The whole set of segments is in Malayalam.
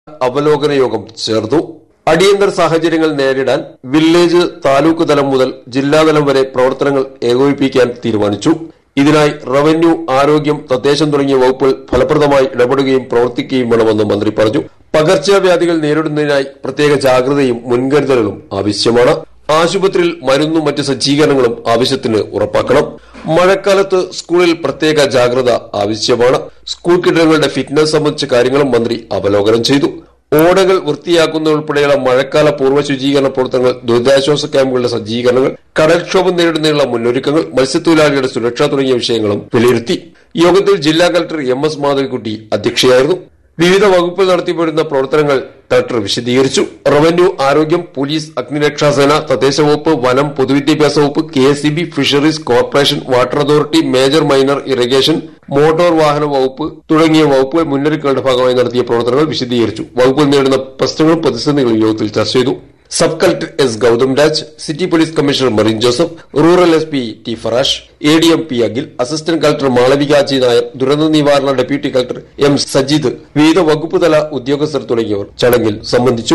അവലോകന യോഗം ചേർന്നു അടിയന്തര സാഹചര്യങ്ങൾ നേരിടാൻ വില്ലേജ് താലൂക്ക് തലം മുതൽ ജില്ലാതലം വരെ പ്രവർത്തനങ്ങൾ ഏകോപിപ്പിക്കാൻ തീരുമാനിച്ചു ഇതിനായി റവന്യൂ ആരോഗ്യം തദ്ദേശം തുടങ്ങിയ വകുപ്പുകൾ ഫലപ്രദമായി ഇടപെടുകയും പ്രവർത്തിക്കുകയും വേണമെന്ന് മന്ത്രി പറഞ്ഞു പകർച്ചവ്യാധികൾ നേരിടുന്നതിനായി പ്രത്യേക ജാഗ്രതയും മുൻകരുതലുകളും ആവശ്യമാണ് ആശുപത്രിയിൽ മരുന്നും മറ്റ് സജ്ജീകരണങ്ങളും ആവശ്യത്തിന് ഉറപ്പാക്കണം മഴക്കാലത്ത് സ്കൂളിൽ പ്രത്യേക ജാഗ്രത ആവശ്യമാണ് സ്കൂൾ കെട്ടിടങ്ങളുടെ ഫിറ്റ്നസ് സംബന്ധിച്ച കാര്യങ്ങളും മന്ത്രി അവലോകനം ചെയ്തു ഓടകൾ വൃത്തിയാക്കുന്ന ഉൾപ്പെടെയുള്ള മഴക്കാല പൂർവ്വ ശുചീകരണ പ്രവർത്തനങ്ങൾ ദുരിതാശ്വാസ ക്യാമ്പുകളുടെ സജ്ജീകരണങ്ങൾ കടൽക്ഷോഭം നേരിടുന്നതിനുള്ള മുന്നൊരുക്കങ്ങൾ മത്സ്യത്തൊഴിലാളികളുടെ സുരക്ഷ തുടങ്ങിയ വിഷയങ്ങളും വിലയിരുത്തി യോഗത്തിൽ ജില്ലാ കളക്ടർ എം എസ് മാധവിക്കുട്ടി അധ്യക്ഷയായിരുന്നു വിവിധ വകുപ്പിൽ നടത്തിവരുന്ന പ്രവർത്തനങ്ങൾ കളക്ടർ വിശദീകരിച്ചു റവന്യൂ ആരോഗ്യം പോലീസ് അഗ്നിരക്ഷാസേന തദ്ദേശ വകുപ്പ് വനം പൊതുവിദ്യാഭ്യാസ വകുപ്പ് K S fisheries corporation water authority major minor irrigation motor വാഹന വകുപ്പ് തുടങ്ങിയ വകുപ്പുകൾ മുന്നൊരുക്കങ്ങളുടെ ഭാഗമായി നടത്തിയ പ്രവർത്തനങ്ങൾ വിശദീകരിച്ചു വകുപ്പിൽ നേരിടുന്ന പ്രശ്നങ്ങളും പ്രതിസന്ധികളും യോഗത്തിൽ ചർച്ച ചെയ്തു sub collector S Gautham Raj city police commissioner Merin Joseph rural S P T Farash A D M P Akhil assistant collector Malavika G Nair ദുരന്ത നിവാരണ ഡെപ്യൂട്ടി കളക്ടർ എം സജിദ് വിവിധ വകുപ്പ് തല ഉദ്യോഗസ്ഥർ തുടങ്ങിയവർ ചടങ്ങിൽ സംബന്ധിച്ചു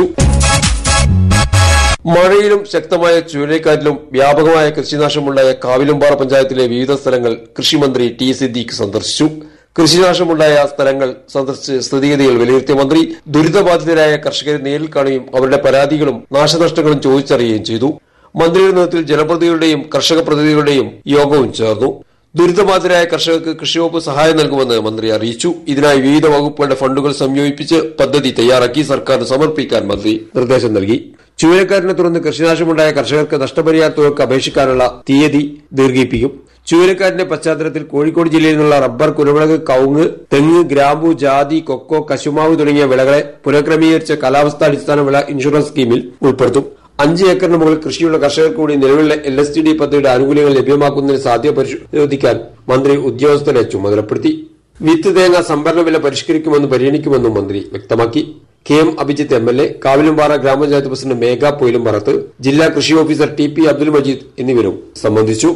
മഴയിലും ശക്തമായ ചുഴലിക്കാറ്റിലും വ്യാപകമായ കൃഷിനാശമുണ്ടായ കാവിലുംപാറ പഞ്ചായത്തിലെ വിവിധ സ്ഥലങ്ങൾ കൃഷിമന്ത്രി ടി സിദ്ദീഖ് സന്ദർശിച്ചു കൃഷിനാശമുണ്ടായ സ്ഥലങ്ങൾ സന്ദർശിച്ച് സ്ഥിതിഗതികൾ വിലയിരുത്തിയ മന്ത്രി ദുരിതബാധിതരായ കർഷകരെ നേരിൽ കാണുകയും അവരുടെ പരാതികളും നാശനഷ്ടങ്ങളും ചോദിച്ചറിയുകയും ചെയ്തു മന്ത്രിയുടെ നേതൃത്വത്തിൽ ജനപ്രതിനിധികളുടെയും കർഷക പ്രതിനിധികളുടെയും യോഗവും ചേർന്നു ദുരിതബാധിതരായ കർഷകർക്ക് കൃഷിവകുപ്പ് സഹായം നൽകുമെന്ന് മന്ത്രി അറിയിച്ചു ഇതിനായി വിവിധ വകുപ്പുകളുടെ ഫണ്ടുകൾ സംയോജിപ്പിച്ച് പദ്ധതി തയ്യാറാക്കി സർക്കാരിന് സമർപ്പിക്കാൻ മന്ത്രി നിർദ്ദേശം നൽകി ചുഴലിക്കാറ്റിനെ തുടർന്ന് കൃഷിനാശമുണ്ടായ കർഷകർക്ക് നഷ്ടപരിഹാര തുകയ്ക്ക് അപേക്ഷിക്കാനുള്ള തീയതി ദീർഘിപ്പിക്കും ചുഴലിക്കാറ്റിന്റെ പശ്ചാത്തലത്തിൽ കോഴിക്കോട് ജില്ലയിൽ നിന്നുള്ള റബ്ബർ കുരുമുളക് കവുങ്ങ് തെങ്ങ് ഗ്രാമ്പു ജാതി കൊക്കോ കശുമാവ് തുടങ്ങിയ വിളകളെ പുനഃക്രമീകരിച്ച കാലാവസ്ഥാടിസ്ഥാന വിള ഇൻഷുറൻസ് സ്കീമിൽ ഉൾപ്പെടുത്തും അഞ്ച് ഏക്കറിന് മുകളിൽ കൃഷിയുള്ള കർഷകർക്ക് കൂടി നിലവിലെ എൽ എസ് ടി ഡി പദ്ധതിയുടെ ആനുകൂല്യങ്ങൾ ലഭ്യമാക്കുന്നതിന് സാധ്യത പരിശോധിക്കാൻ മന്ത്രി ഉദ്യോഗസ്ഥരെ ചുമതലപ്പെടുത്തി വിത്ത് തേങ്ങ സംഭരണ വില പരിഷ്കരിക്കുമെന്ന് പരിഗണിക്കുമെന്നും മന്ത്രി വ്യക്തമാക്കി K M Abhijith M L A Kavilumpara grama panchayat president Megha Poyilumparath ജില്ലാ കൃഷി officer T P Abdul Majeed എന്നിവരും സംബന്ധിച്ചു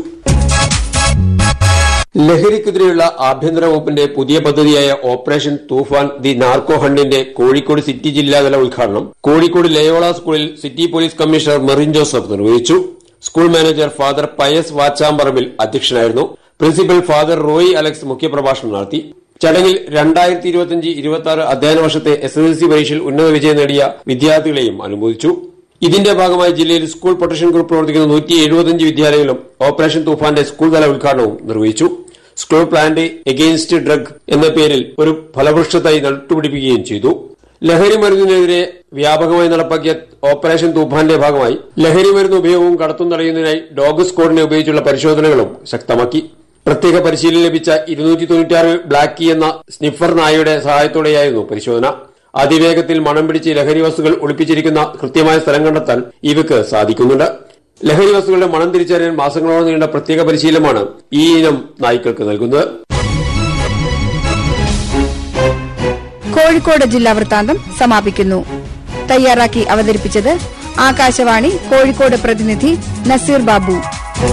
ലഹരിക്കെതിരെയുള്ള ആഭ്യന്തര വകുപ്പിന്റെ പുതിയ പദ്ധതിയായ ഓപ്പറേഷൻ തൂഫാൻ ദി നാർക്കോ ഹണ്ടിന്റെ കോഴിക്കോട് സിറ്റി ജില്ലാതല ഉദ്ഘാടനം കോഴിക്കോട് ലയോള സ്കൂളിൽ city police commissioner Merin Joseph നിർവഹിച്ചു school manager father Pius Vachamparambil അധ്യക്ഷനായിരുന്നു പ്രിൻസിപ്പൽ ഫാദർ റോയി അലക്സ് മുഖ്യപ്രഭാഷണം നടത്തി ചടങ്ങിൽ രണ്ടായിരത്തി ഇരുപത്തിയഞ്ച് ഇരുപത്തി ആറ് അധ്യയന വർഷത്തെ എസ് എസ് എൽ സി പരീക്ഷയിൽ ഉന്നത വിജയം നേടിയ വിദ്യാർത്ഥികളെയും അനുമോദിച്ചു ഇതിന്റെ ഭാഗമായി ജില്ലയിൽ സ്കൂൾ പ്രൊട്ടക്ഷൻ ഗ്രൂപ്പ് പ്രവർത്തിക്കുന്ന നൂറ്റി എഴുപത്തിയഞ്ച് വിദ്യാലയങ്ങളും ഓപ്പറേഷൻ തൂഫാന്റെ സ്കൂൾ തല ഉദ്ഘാടനവും നിർവഹിച്ചു സ്കൂൾ പ്ലാന്റ് എഗെയിൻസ്റ്റ് ഡ്രഗ് എന്ന പേരിൽ ഒരു ഫലവൃക്ഷത്തായി നട്ടുപിടിപ്പിക്കുകയും ചെയ്തു ലഹരി മരുന്നിനെതിരെ വ്യാപകമായി നടപ്പാക്കിയ ഓപ്പറേഷൻ തൂഫാന്റെ ഭാഗമായി ലഹരി മരുന്ന് ഉപയോഗവും കടത്തും തടയുന്നതിനായി ഡോഗ് സ്ക്വാഡിനെ ഉപയോഗിച്ചുള്ള പരിശോധനകളും ശക്തമാക്കി പ്രത്യേക പരിശീലനം ലഭിച്ച ഇരുന്നൂറ്റി തൊണ്ണൂറ്റിയാറ് ബ്ലാക്ക് കീ എന്ന സ്നിഫർ നായയുടെ സഹായത്തോടെയായിരുന്നു പരിശോധന അതിവേഗത്തിൽ മണം പിടിച്ച് ലഹരി വസ്തുക്കൾ ഒളിപ്പിച്ചിരിക്കുന്ന കൃത്യമായ സ്ഥലം കണ്ടെത്താൻ ഇവയ്ക്ക് സാധിക്കുന്നുണ്ട് ലഹരി വസ്തുക്കളുടെ മണം തിരിച്ചറിയാൻ മാസങ്ങളോളം നീണ്ട പ്രത്യേക പരിശീലനമാണ് ഈ ഇനം നായ്ക്കൾക്ക് നൽകുന്നത് കോഴിക്കോട് ജില്ലാ വൃത്താന്തം സമാപിക്കുന്നു തയ്യാറാക്കി അവതരിപ്പിച്ചത് ആകാശവാണി കോഴിക്കോട് പ്രതിനിധി നസീർ ബാബു